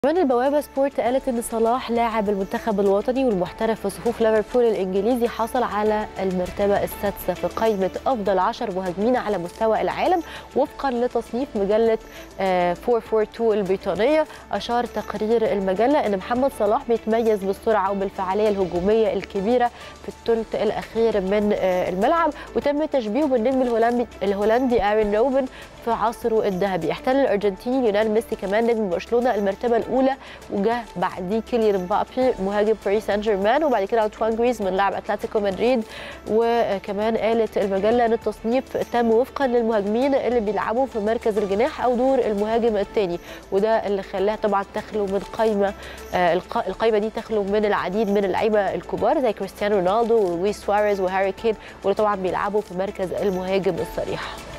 كمان البوابة سبورت قالت إن صلاح لاعب المنتخب الوطني والمحترف في صفوف ليفربول الإنجليزي حصل على المرتبة السادسة في قائمة أفضل 10 مهاجمين على مستوى العالم وفقا لتصنيف مجلة آه، 442 البريطانية أشار تقرير المجلة إن محمد صلاح بيتميز بالسرعة وبالفعالية الهجومية الكبيرة في الثلث الأخير من آه، الملعب وتم تشبيهه بالنجم الهولندي الهولندي آرين روبن في عصره الذهبي احتل الارجنتيني ليونيل ميسي كمان نجم برشلونه المرتبه الاولى وجه بعديه كيليان مبابي مهاجم باريس سان جيرمان وبعد كده انطوان جريزمان لاعب اتلتيكو مدريد وكمان قالت المجله ان التصنيف تم وفقا للمهاجمين اللي بيلعبوا في مركز الجناح او دور المهاجم الثاني وده اللي خلاها طبعا تخلو من قائمه آه، الق- القائمه دي تخلو من العديد من اللعيبه الكبار زي كريستيانو رونالدو ولويس سواريز وهاري كين واللي طبعا بيلعبوا في مركز المهاجم الصريح